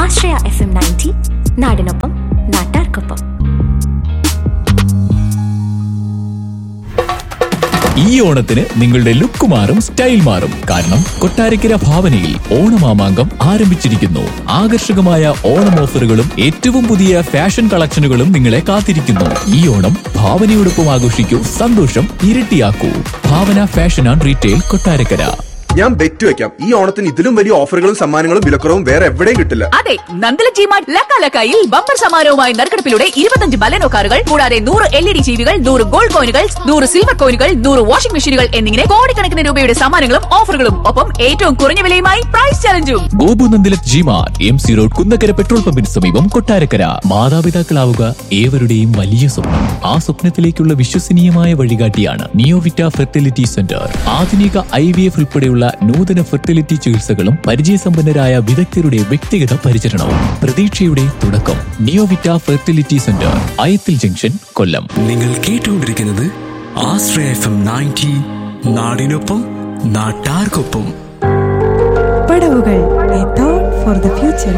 ആശ്രയ F M ninety നാടിനൊപ്പം നാട്ടാർക്കൊപ്പം ഈ ഓണത്തിന് നിങ്ങളുടെ ലുക്ക് മാറും സ്റ്റൈൽ മാറും കാരണം കൊട്ടാരക്കര ഭാവനയിൽ ഓണമാമാങ്കം ആരംഭിച്ചിരിക്കുന്നു ആകർഷകമായ ഓണം ഓഫറുകളും ഏറ്റവും പുതിയ ഫാഷൻ കളക്ഷനുകളും നിങ്ങളെ കാത്തിരിക്കുന്നു ഈ ഓണം ഭാവനയോടൊപ്പം ആഘോഷിക്കൂ സന്തോഷം ഇരട്ടിയാക്കൂ Bhavana fashion and retail Kottarakkara ഞാൻ ബെറ്റ് വെക്കാം ഈ ഓണത്തിന് ഇതിലും വലിയ ഓഫറുകളും സമ്മാനങ്ങളും വിലക്കുറവും വേറെ എവിടെയും കിട്ടില്ല അതെ നന്ദല ജിമാർട്ട് ലക്കാലക്കായിൽ ബമ്പർ സമാരവുമായി നറുക്കെടുപ്പിലൂടെ ഇരുപത്തഞ്ച് ബലനോ കാറുകൾ കൂടാതെ നൂറ് എൽ ഇ ഡി ജീവികൾ നൂറ് ഗോൾഡ് കോയിനുകൾ നൂറ് സിൽവർ കോയിനുകൾ നൂറ് വാഷിംഗ് മെഷീനുകൾ എന്നിങ്ങനെ കോടിക്കണക്കിന് രൂപയുടെ സമ്മാനങ്ങളും ഓഫറുകളും ഒപ്പം ഏറ്റവും കുറഞ്ഞ വിലയുമായി പ്രൈസ് ചലഞ്ചും ഗോപുനന്ദിലത് G mart M C road Kunnakkara petrol പമ്പിന് സമീപം കൊട്ടാരക്കര മാതാപിതാക്കളാവുക ഏവരുടെയും വലിയ സ്വപ്നം ആ സ്വപ്നത്തിലേക്കുള്ള വിശ്വസനീയമായ വഴികാട്ടിയാണ് നിയോവിറ്റ ഫെർട്ടിലിറ്റി സെന്റർ ആധുനിക ഐ വി എഫ് ഉൾപ്പെടെയുള്ള നൂതന ഫെർട്ടിലിറ്റി ചികിത്സകളും പരിചയസമ്പന്നരായ വിദഗ്ധരുടെ വ്യക്തിഗത പരിചരണവും പ്രതീക്ഷയുടെ തുടക്കം Neovita fertility centre Ayathil junction Kollam നിങ്ങൾ കേട്ടുകൊണ്ടിരിക്കുന്നത് ആശ്രയ എഫ് എം നയൻറ്റി നാടിനൊപ്പം നാട്ടാർക്കൊപ്പം പടവുകൾ a thought for the future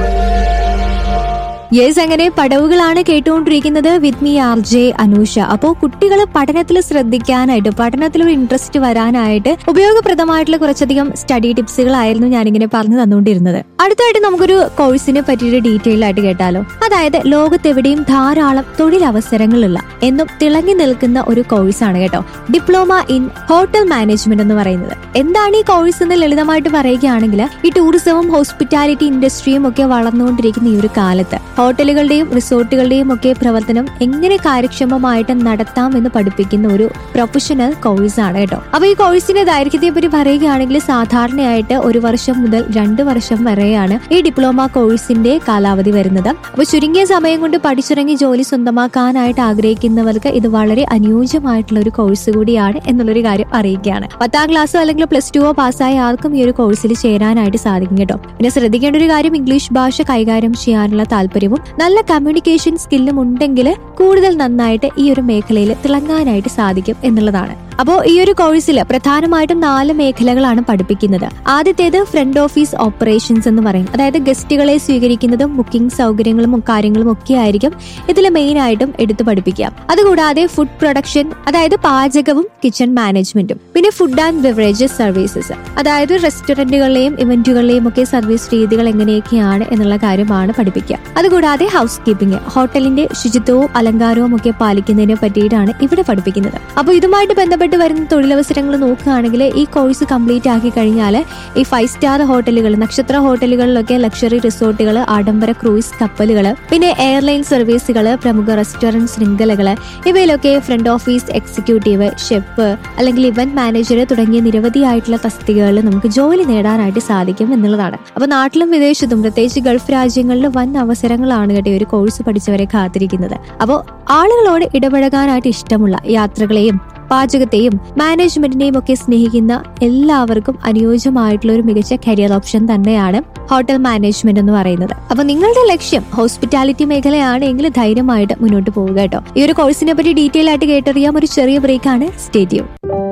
yes അങ്ങനെ പടവുകളാണ് കേട്ടുകൊണ്ടിരിക്കുന്നത് with me R J Anusha അപ്പോൾ കുട്ടികൾ പഠനത്തിൽ ശ്രദ്ധിക്കാനായിട്ട് പഠനത്തിൽ ഒരു ഇൻട്രസ്റ്റ് വരാനായിട്ട് ഉപയോഗപ്രദമായിട്ടുള്ള കുറച്ചധികം സ്റ്റഡി ടിപ്സുകളായിരുന്നു ഞാനിങ്ങനെ പറഞ്ഞു തന്നുകൊണ്ടിരുന്നത് അടുത്തായിട്ട് നമുക്കൊരു കോഴ്സിനെ പറ്റിയിട്ട് ഡീറ്റെയിൽ ആയിട്ട് കേട്ടാലോ അതായത് ലോകത്തെവിടെയും ധാരാളം തൊഴിലവസരങ്ങളുള്ള എന്നും തിളങ്ങി നിൽക്കുന്ന ഒരു കോഴ്സാണ് കേട്ടോ ഡിപ്ലോമ ഇൻ ഹോട്ടൽ മാനേജ്മെന്റ് എന്ന് പറയുന്നത് എന്താണ് ഈ കോഴ്സ് എന്ന് ലളിതമായിട്ട് പറയുകയാണെങ്കിൽ ഈ ടൂറിസവും ഹോസ്പിറ്റാലിറ്റി ഇൻഡസ്ട്രിയും ഒക്കെ വളർന്നുകൊണ്ടിരിക്കുന്ന ഈ ഒരു കാലത്ത് ഹോട്ടലുകളുടെയും റിസോർട്ടുകളുടെയും ഒക്കെ പ്രവർത്തനം എങ്ങനെ കാര്യക്ഷമമായിട്ട് നടത്താം എന്ന് പഠിപ്പിക്കുന്ന ഒരു പ്രൊഫഷണൽ കോഴ്സ് ആണ് കേട്ടോ അപ്പൊ ഈ കോഴ്സിന്റെ ദൈർഘ്യത്തെ പറ്റി പറയുകയാണെങ്കിൽ സാധാരണയായിട്ട് ഒരു വർഷം മുതൽ രണ്ട് വർഷം വരെയാണ് ഈ ഡിപ്ലോമ കോഴ്സിന്റെ കാലാവധി വരുന്നത് അപ്പൊ ചുരുങ്ങിയ സമയം കൊണ്ട് പഠിച്ചിറങ്ങി ജോലി സ്വന്തമാക്കാനായിട്ട് ആഗ്രഹിക്കുന്നവർക്ക് ഇത് വളരെ അനുയോജ്യമായിട്ടുള്ള ഒരു കോഴ്സ് കൂടിയാണ് എന്നുള്ളൊരു കാര്യം അറിയിക്കുകയാണ് പത്താം ക്ലാസ്സോ അല്ലെങ്കിൽ പ്ലസ് ടുവോ പാസ്സായ ആർക്കും ഈ ഒരു കോഴ്സിൽ ചേരാനായിട്ട് സാധിക്കും കേട്ടോ പിന്നെ ശ്രദ്ധിക്കേണ്ട ഒരു കാര്യം ഇംഗ്ലീഷ് ഭാഷ കൈകാര്യം ചെയ്യാനുള്ള താല്പര്യവും നല്ല കമ്മ്യൂണിക്കേഷൻ സ്കില്ലും ഉണ്ടെങ്കിൽ കൂടുതൽ നന്നായിട്ട് ഈ ഒരു മേഖലയിൽ തിളങ്ങാനായിട്ട് സാധിക്കും എന്നുള്ളതാണ് അപ്പോൾ ഈ ഒരു കോഴ്സിൽ പ്രധാനമായിട്ടും നാല് മേഖലകളാണ് പഠിപ്പിക്കുന്നത് ആദ്യത്തേത് ഫ്രണ്ട് ഓഫീസ് ഓപ്പറേഷൻസ് എന്ന് പറയും അതായത് ഗസ്റ്റുകളെ സ്വീകരിക്കുന്നതും ബുക്കിംഗ് സൗകര്യങ്ങളും കാര്യങ്ങളും ഒക്കെ ആയിരിക്കും ഇതിൽ മെയിൻ ആയിട്ടും എടുത്തു പഠിപ്പിക്കുക അതുകൂടാതെ ഫുഡ് പ്രൊഡക്ഷൻ അതായത് പാചകവും കിച്ചൺ മാനേജ്മെന്റും പിന്നെ ഫുഡ് ആൻഡ് ബെവറേജസ് സർവീസസ് അതായത് റെസ്റ്റോറന്റുകളിലെയും ഇവന്റുകളിലെയും ഒക്കെ സർവീസ് രീതികൾ എങ്ങനെയൊക്കെയാണ് എന്നുള്ള കാര്യമാണ് പഠിപ്പിക്കുക അതുകൂടാതെ ഹൗസ് കീപ്പിംഗ് ഹോട്ടലിന്റെ ശുചിത്വവും അലങ്കാരവും ഒക്കെ പാലിക്കുന്നതിനെ പറ്റിയിട്ടാണ് ഇവിടെ പഠിപ്പിക്കുന്നത് അപ്പോൾ ഇതുമായിട്ട് ബന്ധപ്പെട്ട് വരുന്ന തൊഴിലവസരങ്ങൾ നോക്കുകയാണെങ്കിൽ ഈ കോഴ്സ് കംപ്ലീറ്റ് ആക്കി കഴിഞ്ഞാൽ ഈ ഫൈവ് സ്റ്റാർ ഹോട്ടലുകൾ നക്ഷത്ര ഹോട്ടലുകളിലൊക്കെ ലക്ഷറി റിസോർട്ടുകൾ ആഡംബര ക്രൂയിസ് കപ്പലുകൾ പിന്നെ എയർലൈൻ സർവീസുകൾ പ്രമുഖ റെസ്റ്റോറന്റ് ശൃംഖലകൾ ഇവയിലൊക്കെ ഫ്രണ്ട് ഓഫീസ് എക്സിക്യൂട്ടീവ് ഷെഫ് അല്ലെങ്കിൽ ഇവന്റ് മാനേജർ തുടങ്ങിയ നിരവധിയായിട്ടുള്ള തസ്തികകളിൽ നമുക്ക് ജോലി നേടാനായിട്ട് സാധിക്കും എന്നുള്ളതാണ് അപ്പൊ നാട്ടിലും വിദേശത്തും പ്രത്യേകിച്ച് ഗൾഫ് രാജ്യങ്ങളിൽ വൻ അവസരങ്ങളാണ് കേട്ടോ ഈ ഒരു കോഴ്സ് പഠിച്ചവരെ കാത്തിരിക്കുന്നത് അപ്പോൾ ആളുകളോട് ഇടപഴകാനായിട്ട് ഇഷ്ടമുള്ള യാത്രകളെയും പാചകത്തെയും മാനേജ്മെന്റിനെയും ഒക്കെ സ്നേഹിക്കുന്ന എല്ലാവർക്കും അനുയോജ്യമായിട്ടുള്ള ഒരു മികച്ച കരിയർ ഓപ്ഷൻ തന്നെയാണ് ഹോട്ടൽ മാനേജ്മെന്റ് എന്ന് പറയുന്നത് അപ്പൊ നിങ്ങളുടെ ലക്ഷ്യം ഹോസ്പിറ്റാലിറ്റി മേഖലയാണെങ്കിൽ ധൈര്യമായിട്ട് മുന്നോട്ട് പോവുക കേട്ടോ ഈ ഒരു കോഴ്സിനെ പറ്റി ഡീറ്റെയിൽ ആയിട്ട് കേട്ടറിയാം ഒരു ചെറിയ ബ്രേക്കാണ് സ്റ്റേഡിയം